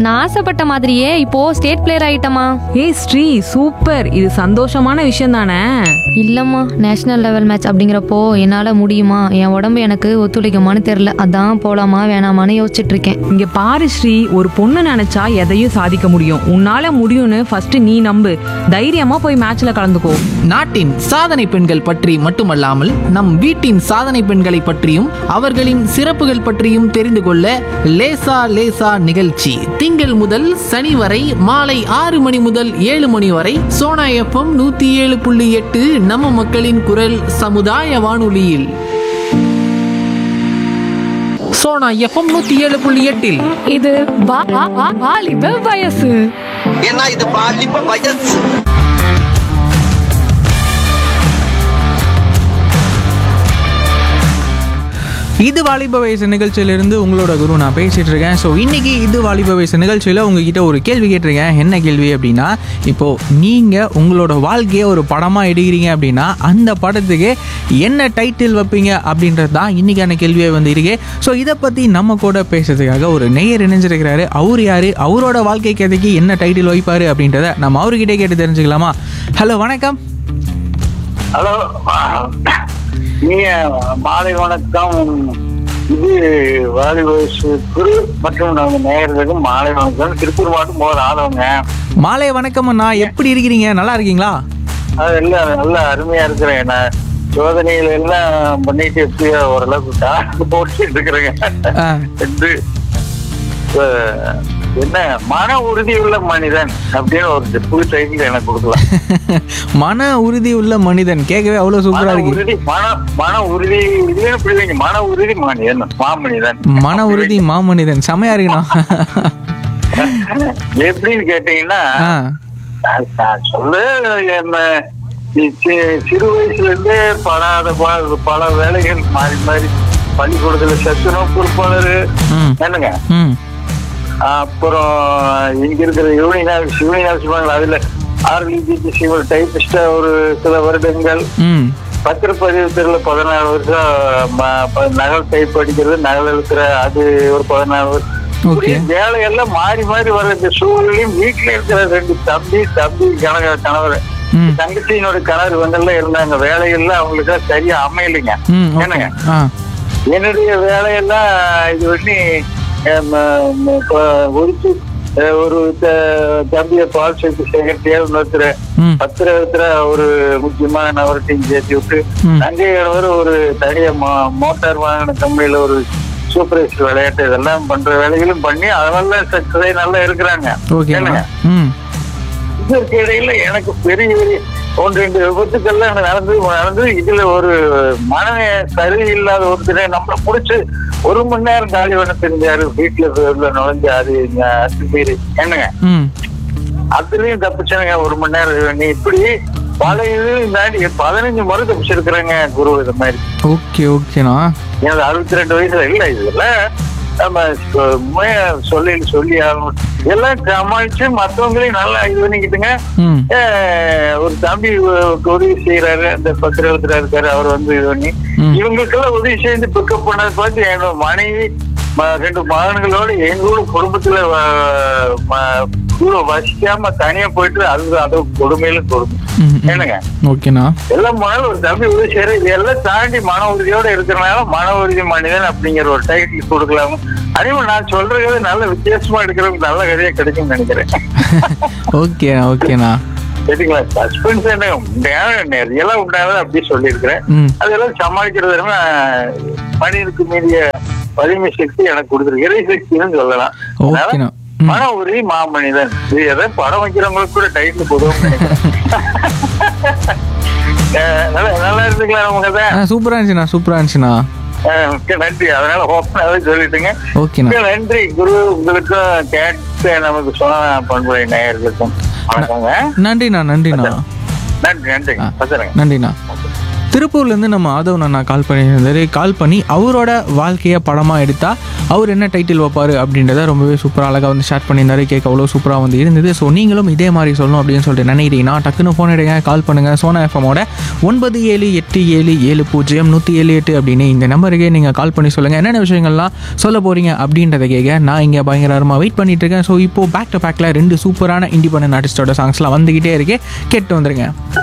நான் ஆசைப்பட்ட மாதிரியே இப்போ ஸ்டேட் பிளேயர் ஆயிட்டமா ஏய் ஸ்ரீ சூப்பர் இது சந்தோஷமான விஷயம் தானே இல்லம்மா நேஷனல் லெவல் மேட்ச் அப்படிங்கிறப்போ என்னால முடியுமா என் உடம்பு எனக்கு ஒத்துழைக்குமான்னு தெரியல அதான் போலாமா வேணாமான்னு யோசிச்சுட்டு இருக்கேன் இங்க பாரு ஸ்ரீ ஒரு பொண்ணு நினைச்சா எதையும் சாதிக்க முடியும் உன்னால முடியும்னு ஃபர்ஸ்ட் நீ நம்பு தைரியமா போய் மேட்ச்ல கலந்துக்கோ நாட்டின் சாதனை பெண்கள் பற்றி மட்டுமல்லாமல் நம் வீட்டின் சாதனை பெண்களை பற்றியும் அவர்களின் சிறப்புகள் பற்றியும் தெரிந்து கொள்ள லேசா லேசா நிகழ்ச்சி திங்கள் முதல் சனி வரை மாலை ஆறு மணி முதல் ஏழு மணி வரை சோனா எஃப்எம் நூத்தி ஏழு புள்ளி எட்டு நம்ம மக்களின் குரல் சமுதாய வானொலியில் சோனா எஃப்எம் நூத்தி ஏழு புள்ளி எட்டில் இது வா- வா- வா- வாலிப வயசு ஏன்னா இது பாலிப்ப வயசு இது வாலிப வயசு நிகழ்ச்சியிலிருந்து உங்களோட குரு நான் பேசிட்டு இருக்கேன் ஸோ இன்னைக்கு இது வாலிப வயசு நிகழ்ச்சியில் உங்ககிட்ட ஒரு கேள்வி கேட்டிருக்கேன் என்ன கேள்வி அப்படின்னா இப்போ நீங்க உங்களோட வாழ்க்கையை ஒரு படமா எடுக்கிறீங்க அப்படின்னா அந்த படத்துக்கு என்ன டைட்டில் வைப்பீங்க அப்படின்றது தான் இன்னைக்கான கேள்வியாக வந்து இருக்கு ஸோ இதை பத்தி நம்ம கூட பேசுறதுக்காக ஒரு நேயர் இணைஞ்சிருக்கிறாரு அவர் யாரு அவரோட வாழ்க்கை கதைக்கு என்ன டைட்டில் வைப்பாரு அப்படின்றத நம்ம அவர்கிட்டே கேட்டு தெரிஞ்சுக்கலாமா ஹலோ வணக்கம் ஹலோ நீங்க மாலை வணக்கம் இது வாலி வயசு குரு மற்றும் நம்ம நேயர்களுக்கும் மாலை வணக்கம் திருப்பூர் மாவட்டம் போகிற ஆதவங்க மாலை வணக்கம் அண்ணா எப்படி இருக்கிறீங்க நல்லா இருக்கீங்களா அது எல்லாம் நல்லா அருமையா இருக்கிறேன் நான் சோதனைகள் எல்லாம் பண்ணிட்டு எப்படியோ ஓரளவுக்கு தாக்கு போட்டுட்டு இருக்கிறேங்க ஆ. இது அஹ், என்ன மன உறுதி உள்ள மனிதன் அப்படின்னு ஒரு புது டைட்டில் எனக்கு கொடுக்கலாம் மன உறுதி உள்ள மனிதன் கேட்கவே அவ்வளவு சூப்பரா மன இருக்கு உறுதி மன மன உறுதி இதுன்னு பிள்ளைங்க மன உறுதி மனிதன் மாமனிதன் மன உறுதி மாமனிதன் செமையா இருக்குண்ணா எப்படின்னு கேட்டீங்கன்னா ஆ, நான் நான் சொல்ல என்ன நீ சி- சிறு வயசுல இருந்தே படாத ப- பல வேலைகள் மாறி மாறி பள்ளிக்கூடத்துல சத்துணவு பொறுப்பாளர் ம். என்னங்க ம் அப்புறம் இங்க இருக்கிற யூனியன் ஆஃபீஸ் யூனியன் ஆஃபீஸ் வாங்கல அதுல ஆர்விஜிசி ஒரு டைபிஸ்டா ஒரு சில வருடங்கள் ம் பத்திரப்பதிவு தெருல பதினாலு வருஷம் ம- ப- நகல் டைப் அடிக்கிறது நகல் எழுத்துற அது ஒரு பதினாலு வருஷம் இப்படி Okay. வேலையெல்லாம் மாறி மாறி வர இந்த சூழ்நிலையும் வீட்டுல இருக்கிற ரெண்டு தம்பி தம்பி கணவர் கணவர் ம். தங்கச்சியினோட கணவர் இவங்கெல்லாம் இருந்தாங்க வேலையெல்லாம் அவங்களுக்கு சரியா அமையலைங்க ம் ஓகே என்னங்க ஆ என்னுடைய வேலையெல்லாம் இது பண்ணி அஹ், ம- ம- இப்ப ஒதுக்கி அஹ், ஒரு த- தம்பியை பால் சேர்த்து சேகரித்தியா இன்னொருத்தர் ம் பத்திரத்துல ஒரு முக்கியமான நபர்கிட்டையும் சேர்த்து விட்டு ம். தங்கையவர் ஒரு தனிய மோ- மோட்டார் வாகன கம்பெனில ஒரு சூப்பர்வைசர் விளையாட்டு இதெல்லாம் பண்ற வேலைகளும் பண்ணி அதெல்லாம் சக்சஸ் நல்லா இருக்கிறாங்க ஓகே என்னங்க? ம் இதற்கு இடையில எனக்கு பெரிய பெரிய ஒன்று ரெண்டு விபத்துக்கள்லாம் எனக்கு நடந்து நடந்து இதுல ஒரு மன சரியில்லாத ஒருத்தரை நம்மள புடிச்சு ஒரு மணி நேரம் காலி பண்ண தெரிஞ்சாரு வீட்டுல உள்ள நுழைஞ்சு அது அத்துமீறி என்னங்க ம் அதுலயும் தப்பிச்சாங்க ஒரு மணி நேரம் நீ இப்படி பல இதுலையும் தாண்டி பதினஞ்சு முறை தப்பிச்சிருக்கிறேங்க குரு இது மாதிரி ஓகே ஓகேண்ணா எனக்கு அறுபத்தி ரெண்டு வயசுல இல்ல இதுல நம்ம சொ- உண்மையா சொல்லி சொல்லி ஆகணும் எல்லாம் சமாளிச்சு மத்தவங்களையும் நல்லா இது பண்ணிக்கிட்டுங்க ம் ஏய், ஒரு தம்பி உ- உதவி செய்யறாரு அந்த பத்திரத்துல இருக்காரு அவர் வந்து இது பண்ணி ம். இவங்களுக்கெல்லாம் உதவி செய்து பிக்கப் பண்ணதை பார்த்து என்னோட மனைவி ம- ரெண்டு மகன்களோட எங்களோட குடும்பத்துல வ- ம- கூட வசிக்காம தனியா போயிட்டு அது அது கொடுமையிலும் கொடுமை ம், ம். என்னங்க ஓகேண்ணா எல்லாம் போனாலும் ஒரு தம்பி உதவி செய்யற இதெல்லாம் தாண்டி மன உறுதியோட இருக்கிறனால மன உறுதி மனிதன் அப்படிங்கிற ஒரு டைட்டில் கொடுக்கலாம் அதே மாதிரி நான் சொல்றது நல்ல வித்தியாசமா எடுக்கிறவங்க நல்ல கதையா கிடைக்கும்னு நினைக்கிறேன் ஓகேண்ணா ஓகேண்ணா சரிங்களா சஸ்பென்ஸ் என்ன உண்மையான நிறையெல்லாம் உண்டானது அப்படி சொல்லியிருக்கிறேன் ம் அதெல்லாம் சமாளிக்கிறது என்ன மனிதனுக்கு மீறிய வலிமை சக்தி எனக்கு கொடுத்துருக்கு இறை சக்தின்னு சொல்லலாம் அதனால ஓகேண்ணா ம். மன உறுதி மாமனிதன் இது எதை படம் வைக்கிறவங்களுக்கு கூட டைட்டில் போடுவோம் நல்லா நல்லா இருந்துக்கலாம் உங்க ஆ சூப்பரா இருந்துச்சுண்ணா சூப்பரா இருந்துச்சுண்ணா மிக்க நன்றி அதனால ஓப்பனாவே சொல்லிட்டுங்க ஓகேண்ணா மிக்க நன்றி குரு உங்களுக்கும் கேட்டு நமக்கு சொன்ன பண்புரை நேயர்களுக்கும் வணக்கங்க நன்றிண்ணா நன்றிண்ணா நன்றி நன்றி ஆ. பத்திரங்க நன்றிண்ணா திருப்பூர்லேருந்து நம்ம ஆதவன் அண்ணா கால் பண்ணியிருந்தாரு கால் பண்ணி அவரோட வாழ்க்கையை படமாக எடுத்தால் அவர் என்ன டைட்டில் வைப்பார் அப்படின்றத ரொம்பவே சூப்பராக அழகாக வந்து ஷேர் பண்ணியிருந்தாரு கேட்க அவ்வளோ சூப்பராக வந்து இருந்தது ஸோ நீங்களும் இதே மாதிரி சொல்லணும் அப்படின்னு சொல்லிட்டு நினைக்கிறீங்கன்னா டக்குன்னு ஃபோன் எடுங்க கால் பண்ணுங்கள் சோனா எஃப்எம்மோட ஒன்பது ஏழு எட்டு ஏழு ஏழு பூஜ்ஜியம் நூற்றி ஏழு எட்டு அப்படின்னு இந்த நம்பருக்கே நீங்கள் கால் பண்ணி சொல்லுங்கள் என்னென்ன விஷயங்கள்லாம் சொல்ல போகிறீங்க அப்படின்றத கேட்க நான் இங்கே பயங்கரமாக வெயிட் பண்ணிட்டு இருக்கேன் ஸோ இப்போ பேக் டு பேக்கில் ரெண்டு சூப்பரான இண்டிபெண்டன்ட் ஆர்டிஸ்டோட சாங்ஸ்லாம் வந்துக்கிட்டே இருக்கே கேட்டு வந்துருங்க